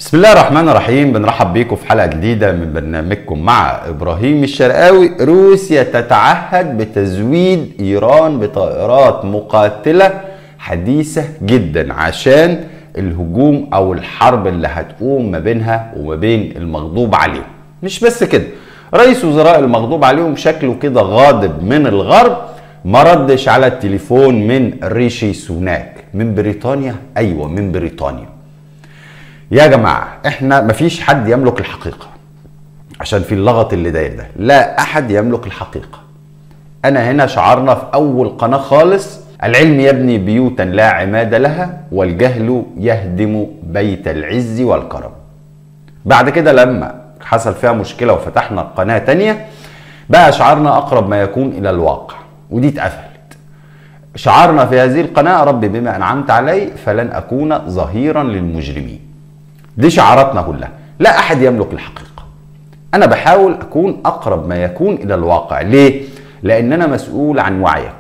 بسم الله الرحمن الرحيم بنرحب بيكم في حلقه جديده من برنامجكم مع ابراهيم الشرقاوي روسيا تتعهد بتزويد ايران بطائرات مقاتله حديثه جدا عشان الهجوم او الحرب اللي هتقوم ما بينها وما بين المغضوب عليهم مش بس كده رئيس وزراء المغضوب عليهم شكله كده غاضب من الغرب ما ردش على التليفون من ريشي سوناك من بريطانيا ايوه من بريطانيا يا جماعه احنا مفيش حد يملك الحقيقه عشان في اللغط اللي داير ده لا احد يملك الحقيقه انا هنا شعارنا في اول قناه خالص العلم يبني بيوتا لا عماد لها والجهل يهدم بيت العز والكرم بعد كده لما حصل فيها مشكله وفتحنا قناه تانية بقى شعارنا اقرب ما يكون الى الواقع ودي اتقفلت شعارنا في هذه القناه ربي بما انعمت علي فلن اكون ظهيرا للمجرمين دي شعاراتنا كلها لا احد يملك الحقيقه انا بحاول اكون اقرب ما يكون الى الواقع ليه لان انا مسؤول عن وعيك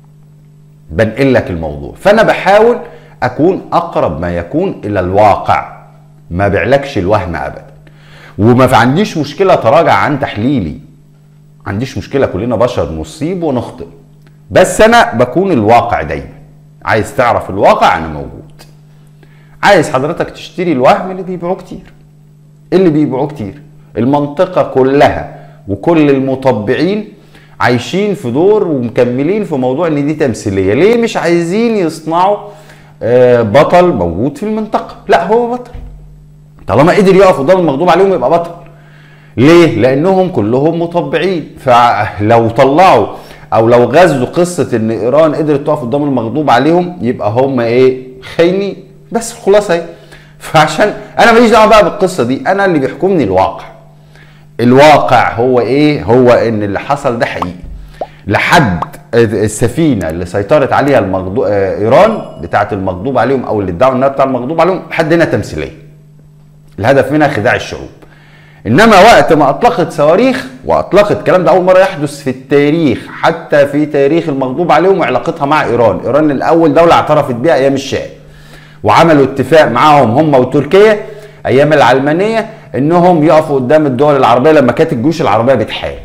بنقل لك الموضوع فانا بحاول اكون اقرب ما يكون الى الواقع ما بعلكش الوهم ابدا وما عنديش مشكله تراجع عن تحليلي عنديش مشكله كلنا بشر نصيب ونخطئ بس انا بكون الواقع دايما عايز تعرف الواقع انا موجود عايز حضرتك تشتري الوهم اللي بيبيعوه كتير اللي بيبيعوه كتير المنطقه كلها وكل المطبعين عايشين في دور ومكملين في موضوع ان دي تمثيليه ليه مش عايزين يصنعوا آه، بطل موجود في المنطقه لا هو بطل طالما قدر يقف قدام المغضوب عليهم يبقى بطل ليه لانهم كلهم مطبعين فلو طلعوا او لو غزوا قصه ان ايران قدرت تقف قدام المغضوب عليهم يبقى هم ايه خاينين بس الخلاصه ايه فعشان انا ماليش دعوه بقى بالقصه دي انا اللي بيحكمني الواقع الواقع هو ايه هو ان اللي حصل ده حقيقي لحد السفينه اللي سيطرت عليها المغضوب ايران بتاعه المغضوب عليهم او اللي ادعوا انها بتاع المغضوب عليهم لحد هنا تمثيليه الهدف منها خداع الشعوب انما وقت ما اطلقت صواريخ واطلقت الكلام ده اول مره يحدث في التاريخ حتى في تاريخ المغضوب عليهم وعلاقتها مع ايران ايران الاول دوله اعترفت بها ايام الشاه وعملوا اتفاق معاهم هم وتركيا ايام العلمانيه انهم يقفوا قدام الدول العربيه لما كانت الجيوش العربيه بتحارب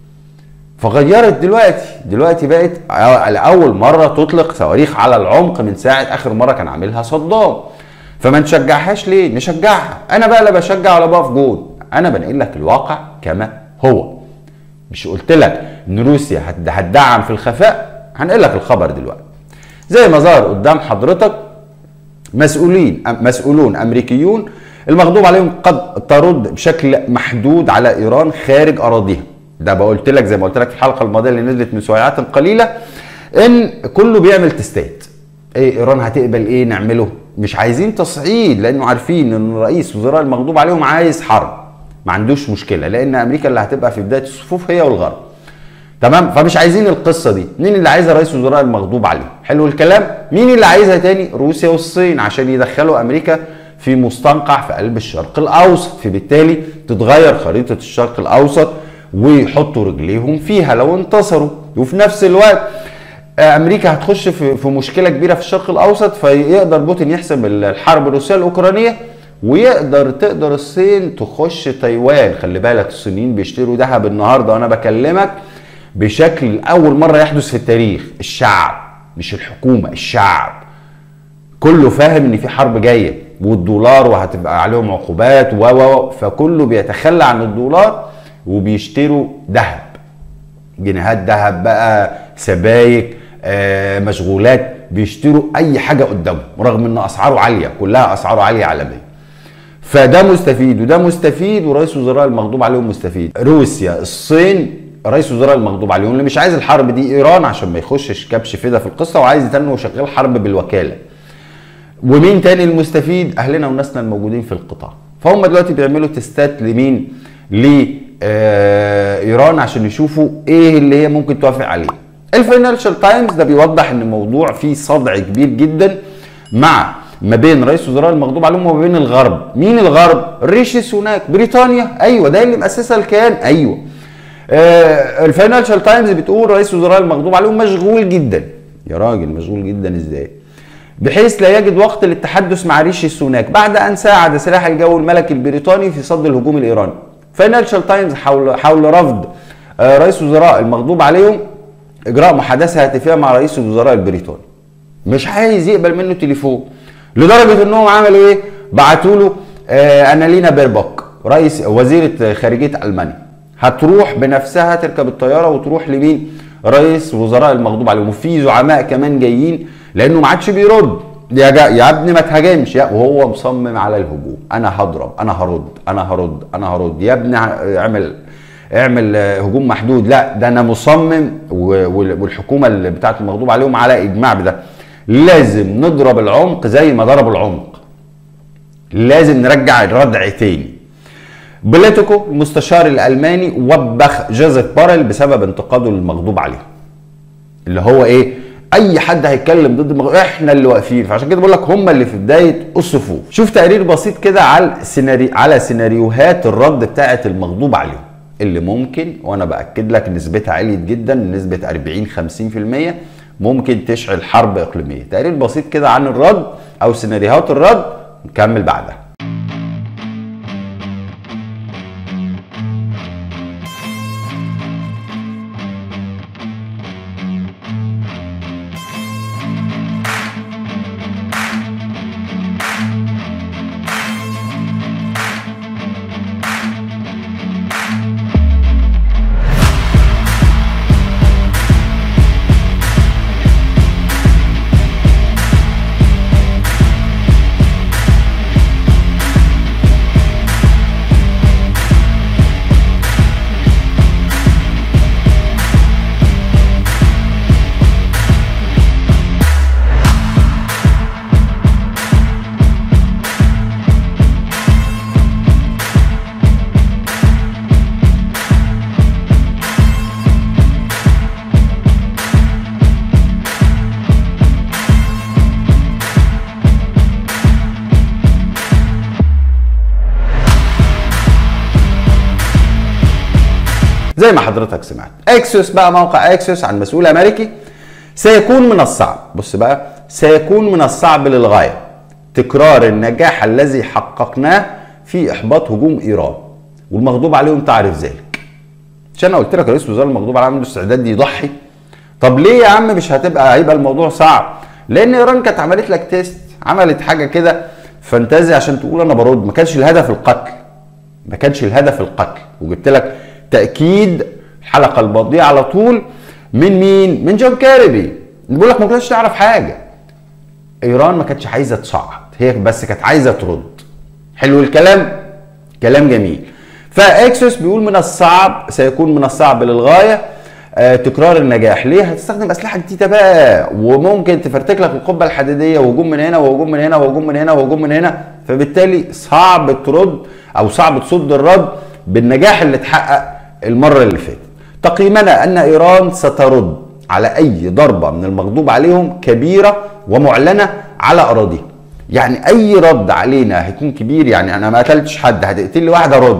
فغيرت دلوقتي دلوقتي بقت لاول مره تطلق صواريخ على العمق من ساعه اخر مره كان عاملها صدام فما نشجعهاش ليه نشجعها انا بقى لا بشجع ولا بقف جول انا بنقل لك الواقع كما هو مش قلت لك ان روسيا هتدعم في الخفاء هنقل لك الخبر دلوقتي زي ما ظهر قدام حضرتك مسؤولين مسؤولون امريكيون المغضوب عليهم قد ترد بشكل محدود على ايران خارج اراضيها ده بقولت لك زي ما قلت لك في الحلقه الماضيه اللي نزلت من ساعات قليله ان كله بيعمل تستات ايه ايران هتقبل ايه نعمله مش عايزين تصعيد لانه عارفين ان رئيس وزراء المغضوب عليهم عايز حرب ما عندوش مشكله لان امريكا اللي هتبقى في بدايه الصفوف هي والغرب تمام فمش عايزين القصه دي مين اللي عايزها رئيس وزراء المغضوب عليه حلو الكلام مين اللي عايزها تاني روسيا والصين عشان يدخلوا امريكا في مستنقع في قلب الشرق الاوسط فبالتالي تتغير خريطه الشرق الاوسط ويحطوا رجليهم فيها لو انتصروا وفي نفس الوقت امريكا هتخش في في مشكله كبيره في الشرق الاوسط فيقدر بوتين يحسم الحرب الروسيه الاوكرانيه ويقدر تقدر الصين تخش تايوان خلي بالك الصينيين بيشتروا ذهب النهارده وانا بكلمك بشكل اول مره يحدث في التاريخ الشعب مش الحكومه الشعب كله فاهم ان في حرب جايه والدولار وهتبقى عليهم عقوبات و و فكله بيتخلى عن الدولار وبيشتروا ذهب جنيهات ذهب بقى سبايك آه مشغولات بيشتروا اي حاجه قدامهم رغم ان اسعاره عاليه كلها اسعاره عاليه عالميا فده مستفيد وده مستفيد ورئيس وزراء المغضوب عليهم مستفيد روسيا الصين رئيس وزراء المغضوب عليهم اللي مش عايز الحرب دي ايران عشان ما يخشش كبش فدا في القصه وعايز يتنه شغال حرب بالوكاله ومين تاني المستفيد اهلنا وناسنا الموجودين في القطاع فهم دلوقتي بيعملوا تستات لمين لايران عشان يشوفوا ايه اللي هي ممكن توافق عليه الفاينانشال تايمز ده بيوضح ان الموضوع فيه صدع كبير جدا مع ما بين رئيس وزراء المغضوب عليهم وما بين الغرب مين الغرب ريشي سوناك بريطانيا ايوه ده اللي مؤسسه الكيان ايوه آه الفاينانشال تايمز بتقول رئيس وزراء المغضوب عليهم مشغول جدا يا راجل مشغول جدا ازاي بحيث لا يجد وقت للتحدث مع ريشي سوناك بعد ان ساعد سلاح الجو الملكي البريطاني في صد الهجوم الايراني. فاينانشال تايمز حول حول رفض آه، رئيس وزراء المغضوب عليهم اجراء محادثه هاتفيه مع رئيس الوزراء البريطاني. مش عايز يقبل منه تليفون لدرجه انهم عملوا ايه؟ بعتوا له آه انالينا بيربوك رئيس وزيره خارجيه المانيا هتروح بنفسها تركب الطياره وتروح لمين؟ رئيس وزراء المغضوب عليهم وفي زعماء كمان جايين لانه ما عادش بيرد يا جا يا ابني ما تهاجمش يا وهو مصمم على الهجوم انا هضرب انا هرد انا هرد انا هرد يا ابني اعمل اعمل هجوم محدود لا ده انا مصمم والحكومه اللي بتاعت المغضوب عليهم على اجماع بده لازم نضرب العمق زي ما ضربوا العمق لازم نرجع الردع تاني بوليتيكو المستشار الالماني وبخ جوزيف بارل بسبب انتقاده للمغضوب عليه اللي هو ايه اي حد هيتكلم ضد المغضوب احنا اللي واقفين فعشان كده بقول لك هم اللي في بدايه الصفوف شوف تقرير بسيط كده على سيناريو على سيناريوهات الرد بتاعه المغضوب عليهم اللي ممكن وانا باكد لك نسبتها عليت جدا نسبه 40 50% ممكن تشعل حرب اقليميه تقرير بسيط كده عن الرد او سيناريوهات الرد نكمل بعدها زي ما حضرتك سمعت اكسيوس بقى موقع اكسيوس عن مسؤول امريكي سيكون من الصعب بص بقى سيكون من الصعب للغايه تكرار النجاح الذي حققناه في احباط هجوم ايران والمغضوب عليهم تعرف ذلك عشان انا قلت لك رئيس وزراء المغضوب عليه عنده استعداد يضحي طب ليه يا عم مش هتبقى هيبقى الموضوع صعب لان ايران كانت عملت لك تيست عملت حاجه كده فانتازي عشان تقول انا برد ما كانش الهدف القتل ما كانش الهدف القتل وجبت لك تاكيد الحلقه الماضيه على طول من مين؟ من جون كاربي بيقول لك ما كنتش تعرف حاجه ايران ما كانتش عايزه تصعد هي بس كانت عايزه ترد حلو الكلام كلام جميل فاكسوس بيقول من الصعب سيكون من الصعب للغايه آه تكرار النجاح ليه هتستخدم اسلحه جديده بقى وممكن تفرتك لك القبه الحديديه وهجوم من هنا وهجوم من هنا وهجوم من هنا وهجوم من هنا فبالتالي صعب ترد او صعب تصد الرد بالنجاح اللي اتحقق المرة اللي فاتت تقييمنا أن إيران سترد على أي ضربة من المغضوب عليهم كبيرة ومعلنة على أراضيهم يعني أي رد علينا هيكون كبير يعني أنا ما قتلتش حد هتقتل لي واحد أرد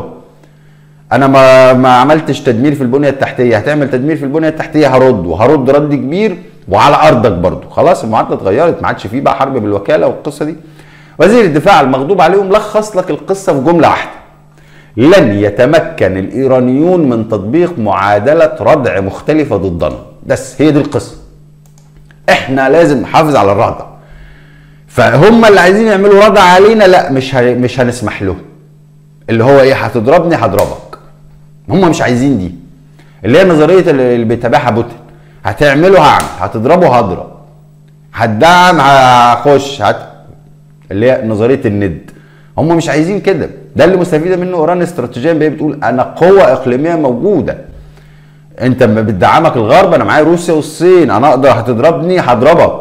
أنا ما ما عملتش تدمير في البنية التحتية هتعمل تدمير في البنية التحتية هرد وهرد رد كبير وعلى أرضك برضو خلاص المعادلة اتغيرت ما عادش فيه بقى حرب بالوكالة والقصة دي وزير الدفاع المغضوب عليهم لخص لك القصة في جملة واحدة لن يتمكن الايرانيون من تطبيق معادله ردع مختلفه ضدنا بس هي دي القصه احنا لازم نحافظ على الردع فهم اللي عايزين يعملوا ردع علينا لا مش مش هنسمح له اللي هو ايه هتضربني هضربك هم مش عايزين دي اللي هي نظريه اللي بيتابعها بوتين هتعمله هعمل هتضربه هضرب هتدعم هخش هت اللي هي نظريه الند هم مش عايزين كده ده اللي مستفيده منه ايران استراتيجيا بتقول انا قوه اقليميه موجوده انت ما بتدعمك الغرب انا معايا روسيا والصين انا اقدر هتضربني هضربك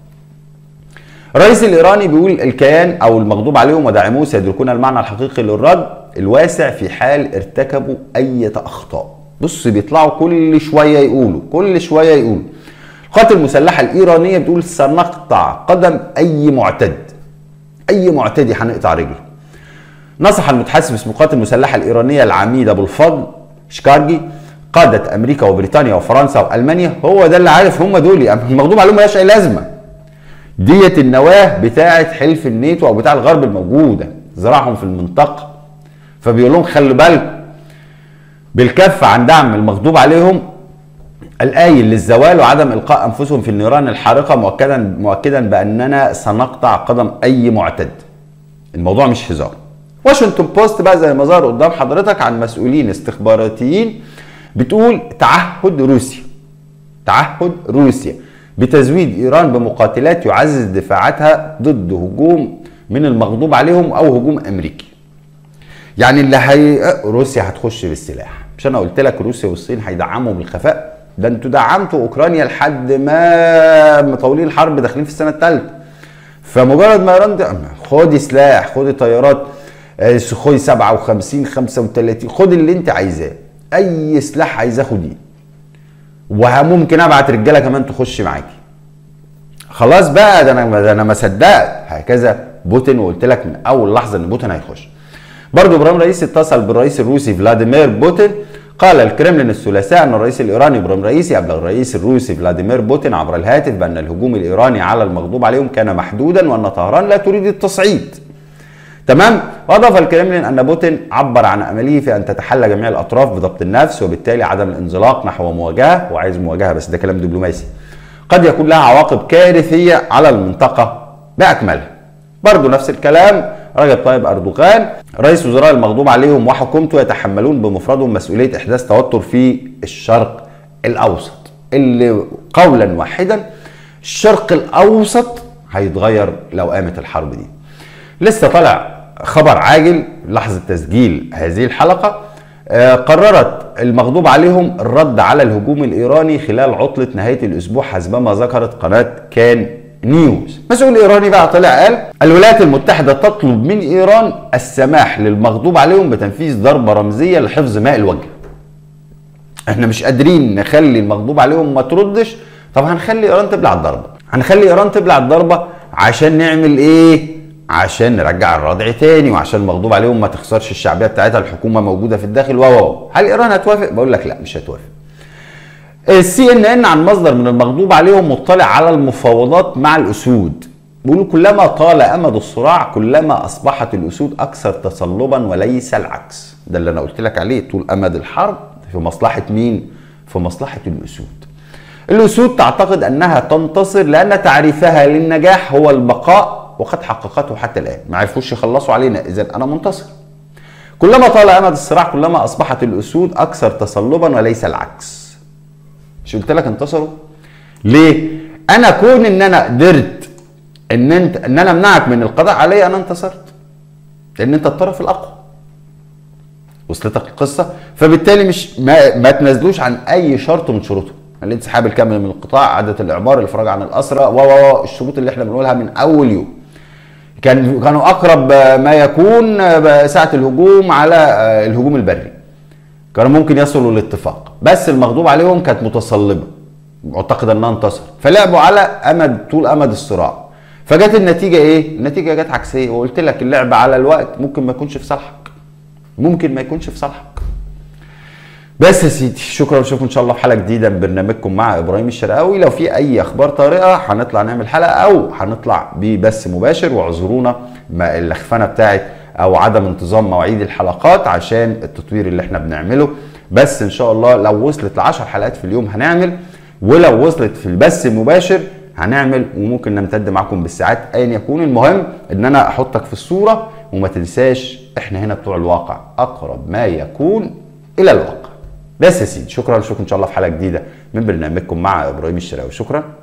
الرئيس الايراني بيقول الكيان او المغضوب عليهم وداعموه سيدركون المعنى الحقيقي للرد الواسع في حال ارتكبوا اي اخطاء بص بيطلعوا كل شويه يقولوا كل شويه يقولوا القوات المسلحه الايرانيه بتقول سنقطع قدم اي معتد اي معتدي هنقطع رجله نصح المتحدث باسم القوات المسلحه الايرانيه العميد ابو الفضل شكارجي قادة امريكا وبريطانيا وفرنسا والمانيا هو ده اللي عارف هم دول المغضوب عليهم مالهاش اي لازمه ديت النواه بتاعه حلف الناتو او بتاع الغرب الموجوده زراعهم في المنطقه فبيقول لهم خلي بالكم بالكف عن دعم المغضوب عليهم الآيل للزوال وعدم إلقاء أنفسهم في النيران الحارقة مؤكدا مؤكدا بأننا سنقطع قدم أي معتد. الموضوع مش هزار. واشنطن بوست بقى زي ما ظهر قدام حضرتك عن مسؤولين استخباراتيين بتقول تعهد روسيا تعهد روسيا بتزويد ايران بمقاتلات يعزز دفاعاتها ضد هجوم من المغضوب عليهم او هجوم امريكي يعني اللي هي روسيا هتخش بالسلاح مش انا قلت لك روسيا والصين هيدعموا بالخفاء ده انتوا دعمتوا اوكرانيا لحد ما مطولين الحرب داخلين في السنه الثالثه فمجرد ما ايران خدي سلاح خدي طيارات خدي 57 35 خد اللي انت عايزاه اي سلاح عايزاه خديه وممكن ابعت رجاله كمان تخش معاكي خلاص بقى ده انا ده انا ما صدقت هكذا بوتين وقلت لك من اول لحظه ان بوتين هيخش برضه ابراهيم رئيسي اتصل بالرئيس الروسي فلاديمير بوتين قال الكرملين الثلاثاء ان الرئيس الايراني ابراهيم رئيسي ابلغ الرئيس الروسي فلاديمير بوتين عبر الهاتف بان الهجوم الايراني على المغضوب عليهم كان محدودا وان طهران لا تريد التصعيد تمام واضاف الكرملين ان بوتين عبر عن امله في ان تتحلى جميع الاطراف بضبط النفس وبالتالي عدم الانزلاق نحو مواجهه وعايز مواجهه بس ده كلام دبلوماسي قد يكون لها عواقب كارثيه على المنطقه باكملها برضه نفس الكلام رجب طيب اردوغان رئيس وزراء المغضوب عليهم وحكومته يتحملون بمفردهم مسؤوليه احداث توتر في الشرق الاوسط اللي قولا واحدا الشرق الاوسط هيتغير لو قامت الحرب دي لسه طالع خبر عاجل لحظه تسجيل هذه الحلقه آه قررت المغضوب عليهم الرد على الهجوم الايراني خلال عطله نهايه الاسبوع حسبما ذكرت قناه كان نيوز مسؤول ايراني بقى طلع قال الولايات المتحده تطلب من ايران السماح للمغضوب عليهم بتنفيذ ضربه رمزيه لحفظ ماء الوجه احنا مش قادرين نخلي المغضوب عليهم ما تردش طب هنخلي ايران تبلع الضربه هنخلي ايران تبلع الضربه عشان نعمل ايه عشان نرجع الردع تاني وعشان المغضوب عليهم ما تخسرش الشعبيه بتاعتها الحكومه موجوده في الداخل و هل ايران هتوافق بقول لك لا مش هتوافق السي ان ان عن مصدر من المغضوب عليهم مطلع على المفاوضات مع الاسود بيقولوا كلما طال امد الصراع كلما اصبحت الاسود اكثر تصلبا وليس العكس ده اللي انا قلت لك عليه طول امد الحرب في مصلحه مين في مصلحه الاسود الاسود تعتقد انها تنتصر لان تعريفها للنجاح هو البقاء وقد حققته حتى الان ما عرفوش يخلصوا علينا اذا انا منتصر كلما طال امد الصراع كلما اصبحت الاسود اكثر تصلبا وليس العكس مش قلت لك انتصروا ليه انا كون ان انا قدرت ان انت ان انا امنعك من القضاء عليا انا انتصرت لان انت الطرف الاقوى وصلتك القصه فبالتالي مش ما, ما تنازلوش عن اي شرط من شروطهم الانسحاب الكامل من القطاع عاده الاعمار الافراج عن الاسرى و الشروط اللي احنا بنقولها من اول يوم كان كانوا اقرب ما يكون ساعه الهجوم على الهجوم البري كانوا ممكن يصلوا لاتفاق بس المغضوب عليهم كانت متصلبه معتقد انها انتصر فلعبوا على امد طول امد الصراع فجت النتيجه ايه النتيجه جت عكسيه وقلت لك اللعب على الوقت ممكن ما يكونش في صالحك ممكن ما يكونش في صالحك بس يا سيدي شكرا ونشوفكم ان شاء الله في حلقه جديده من برنامجكم مع ابراهيم الشرقاوي لو في اي اخبار طارئه هنطلع نعمل حلقه او هنطلع ببث مباشر واعذرونا اللخفنه بتاعت او عدم انتظام مواعيد الحلقات عشان التطوير اللي احنا بنعمله بس ان شاء الله لو وصلت ل 10 حلقات في اليوم هنعمل ولو وصلت في البث المباشر هنعمل وممكن نمتد معاكم بالساعات ايا يكون المهم ان انا احطك في الصوره وما تنساش احنا هنا بتوع الواقع اقرب ما يكون الى الواقع بس يا سيدي شكرا نشوفكم ان شاء الله في حلقه جديده من برنامجكم مع ابراهيم الشراوي شكرا